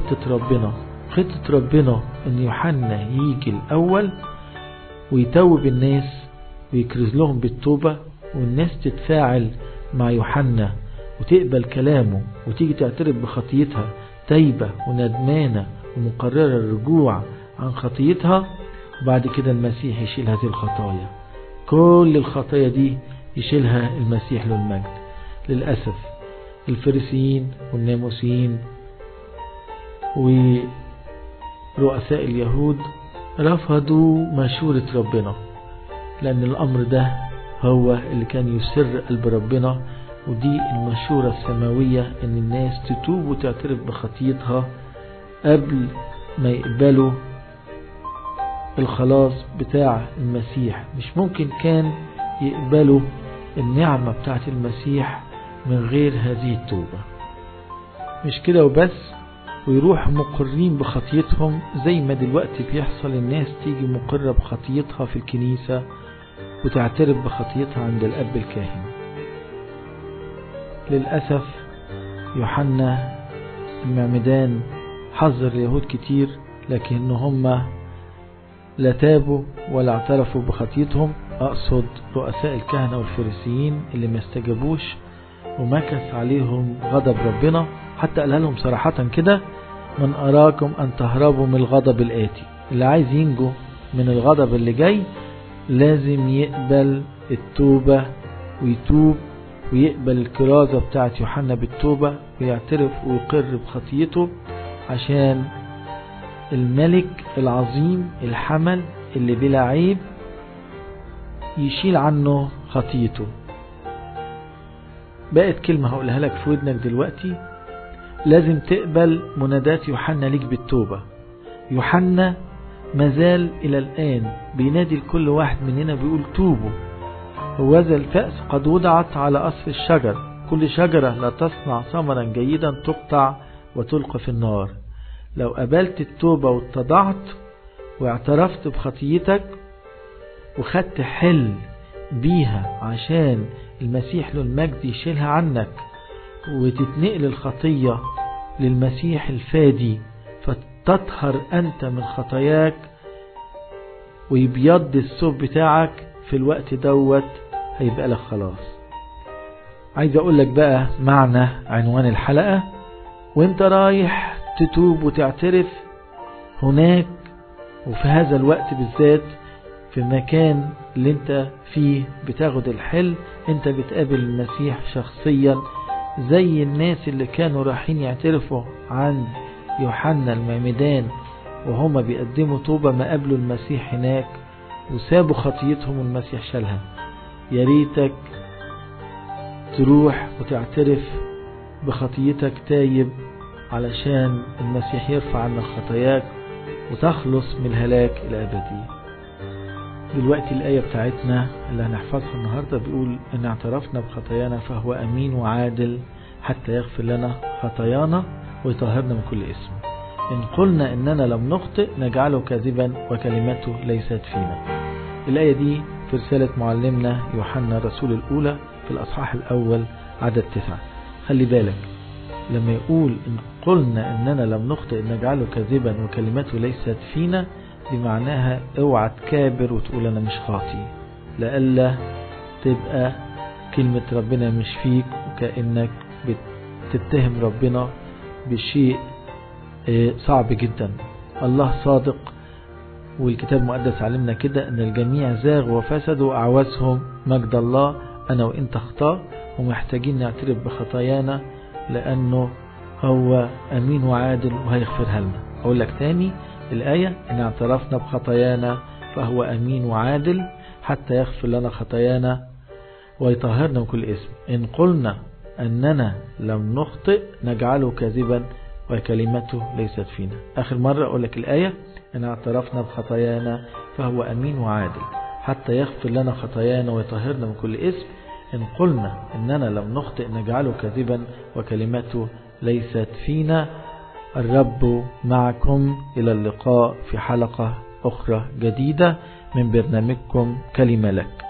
خطة ربنا خطة ربنا ان يوحنا يجي الاول ويتوب الناس ويكرز لهم بالتوبة والناس تتفاعل مع يوحنا وتقبل كلامه وتيجي تعترف بخطيتها تايبة وندمانة ومقررة الرجوع عن خطيتها وبعد كده المسيح يشيل هذه الخطايا كل الخطايا دي يشيلها المسيح له المجد للأسف الفريسيين والناموسيين ورؤساء اليهود رفضوا مشورة ربنا لأن الأمر ده هو اللي كان يسر قلب ربنا ودي المشورة السماوية ان الناس تتوب وتعترف بخطيتها قبل ما يقبلوا الخلاص بتاع المسيح مش ممكن كان يقبلوا النعمة بتاعت المسيح من غير هذه التوبة مش كده وبس ويروحوا مقرين بخطيتهم زي ما دلوقتي بيحصل الناس تيجي مقرة بخطيتها في الكنيسة وتعترف بخطيتها عند الأب الكاهن للأسف يوحنا المعمدان حذر اليهود كتير لكن هم لا تابوا ولا اعترفوا بخطيتهم أقصد رؤساء الكهنة والفريسيين اللي ما استجابوش ومكث عليهم غضب ربنا حتى قالها لهم صراحة كده من أراكم أن تهربوا من الغضب الآتي اللي عايز ينجو من الغضب اللي جاي لازم يقبل التوبة ويتوب ويقبل الكرازة بتاعت يوحنا بالتوبة ويعترف ويقر بخطيته عشان الملك العظيم الحمل اللي بلا عيب يشيل عنه خطيته بقت كلمة هقولها لك في ودنك دلوقتي لازم تقبل منادات يوحنا ليك بالتوبة يوحنا مازال إلى الآن بينادي لكل واحد مننا بيقول توبوا هوذا الفأس قد وضعت على أصل الشجر كل شجرة لا تصنع ثمرا جيدا تقطع وتلقى في النار لو قبلت التوبة واتضعت واعترفت بخطيتك وخدت حل بيها عشان المسيح له المجد يشيلها عنك وتتنقل الخطية للمسيح الفادي فتطهر أنت من خطاياك ويبيض الثوب بتاعك في الوقت دوت هيبقى لك خلاص عايز اقول لك بقى معنى عنوان الحلقة وانت رايح تتوب وتعترف هناك وفي هذا الوقت بالذات في المكان اللي انت فيه بتاخد الحل انت بتقابل المسيح شخصيا زي الناس اللي كانوا رايحين يعترفوا عن يوحنا المعمدان وهما بيقدموا توبة ما قابلوا المسيح هناك وسابوا خطيتهم والمسيح شالها يا ريتك تروح وتعترف بخطيتك تايب علشان المسيح يرفع عنك خطاياك وتخلص من الهلاك الأبدي دلوقتي الآية بتاعتنا اللي هنحفظها النهاردة بيقول إن اعترفنا بخطايانا فهو أمين وعادل حتى يغفر لنا خطايانا ويطهرنا من كل اسم إن قلنا إننا لم نخطئ نجعله كاذبا وكلمته ليست فينا الآية دي في رسالة معلمنا يوحنا الرسول الأولى في الأصحاح الأول عدد تسعة خلي بالك لما يقول إن قلنا إننا لم نخطئ نجعله كاذبا وكلمته ليست فينا دي معناها اوعى تكابر وتقول أنا مش خاطي لألا تبقى كلمة ربنا مش فيك وكأنك بتتهم ربنا بشيء صعب جدا الله صادق والكتاب المقدس علمنا كده ان الجميع زاغوا وفسدوا واعوزهم مجد الله انا وانت اخطاء ومحتاجين نعترف بخطايانا لانه هو امين وعادل وهيغفرها لنا اقول لك تاني الايه ان اعترفنا بخطايانا فهو امين وعادل حتى يغفر لنا خطايانا ويطهرنا من كل اسم ان قلنا اننا لم نخطئ نجعله كاذبا وكلمته ليست فينا آخر مرة أقول لك الآية إن اعترفنا بخطايانا فهو أمين وعادل حتى يغفر لنا خطايانا ويطهرنا من كل اسم إن قلنا إننا لم نخطئ نجعله كذبا وكلمته ليست فينا الرب معكم إلى اللقاء في حلقة أخرى جديدة من برنامجكم كلمة لك